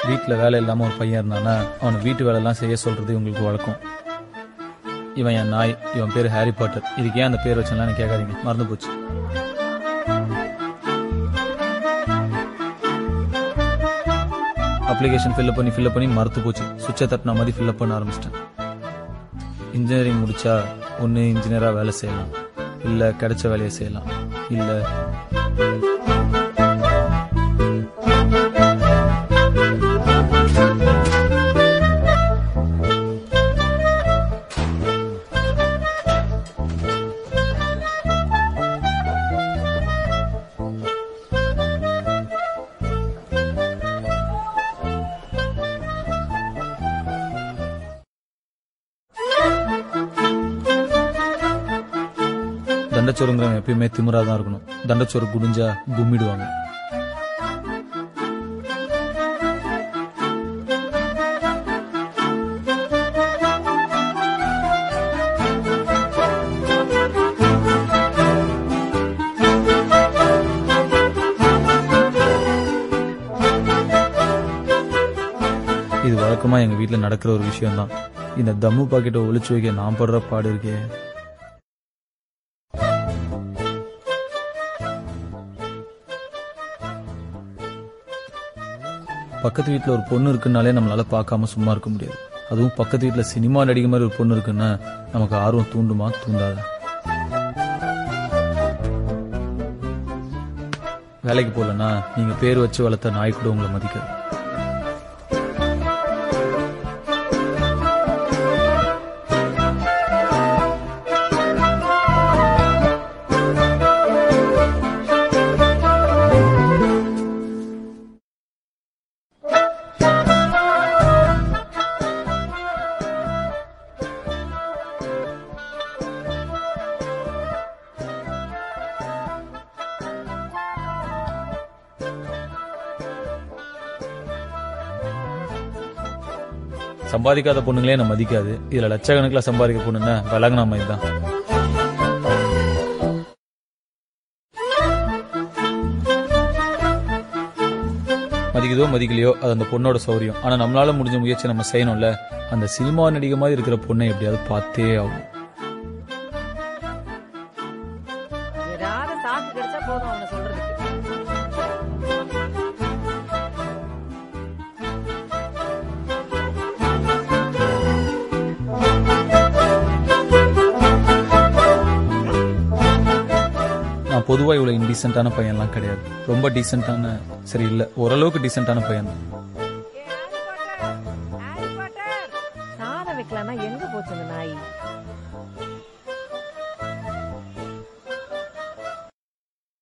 வீட்டில் வேலை இல்லாமல் ஒரு பையன் இருந்தானா அவனை வீட்டு வேலையெல்லாம் செய்ய சொல்றது இவங்களுக்கு வழக்கம் இவன் என் நாய் இவன் பேர் ஹாரி பாட்டர் இதுக்கு ஏன் அந்த பேர் வச்சேன்லாம் கேட்காதீங்க மறந்து போச்சு அப்ளிகேஷன் ஃபில்அப் பண்ணி ஃபில்அப் பண்ணி மறந்து போச்சு சுவிட்சை தட்டின மாதிரி ஃபில்அப் பண்ண ஆரம்பிச்சிட்டேன் இன்ஜினியரிங் முடிச்சா ஒன்று இன்ஜினியராக வேலை செய்யலாம் இல்லை கிடைச்ச வேலையை செய்யலாம் இல்லை தண்டச்சோறுங்கிறவன் எப்பயுமே திமிரா தான் இருக்கணும் தண்டச்சோறு குடிஞ்சா கும்மிடுவாங்க இது வழக்கமா எங்க வீட்ல நடக்கிற ஒரு விஷயம்தான் இந்த தம்மு பாக்கெட்டை ஒளிச்சு வைக்க நான் படுற பாடு இருக்கே பக்கத்து வீட்டில் ஒரு பொண்ணு இருக்குன்னாலே நம்மளால பார்க்காம சும்மா இருக்க முடியாது அதுவும் பக்கத்து வீட்டில் சினிமா நடிகை மாதிரி ஒரு பொண்ணு இருக்குன்னா நமக்கு ஆர்வம் தூண்டுமா தூண்டாதா வேலைக்கு போகலன்னா நீங்க பேர் வச்சு வளர்த்த நாய் கூட உங்களை மதிக்காது சம்பாதிக்காத பொண்ணுங்களே நம்ம மதிக்காது இதுல லட்சக்கணக்கில் சம்பாதிக்க பொண்ணுன்னா விலகின மாதிரி தான் மதிக்குதோ மதிக்கலையோ அது அந்த பொண்ணோட சௌரியம் ஆனா நம்மளால முடிஞ்ச முயற்சி நம்ம செய்யணும்ல அந்த சினிமா நடிகை மாதிரி இருக்கிற பொண்ணை எப்படியாவது பார்த்தே ஆகும் ஏதாவது சாக்கு கிடைச்சா போதும் அவனை சொல்றதுக்கு நான் பொதுவா இவ்வளவு இன்டீசென்டான பையன்லாம் கிடையாது ரொம்ப டீசென்டான சரி இல்ல ஓரளவுக்கு டீசென்டான பையன் தான் சாதம் வைக்கலாம்னா எங்க போச்சு அந்த நாய்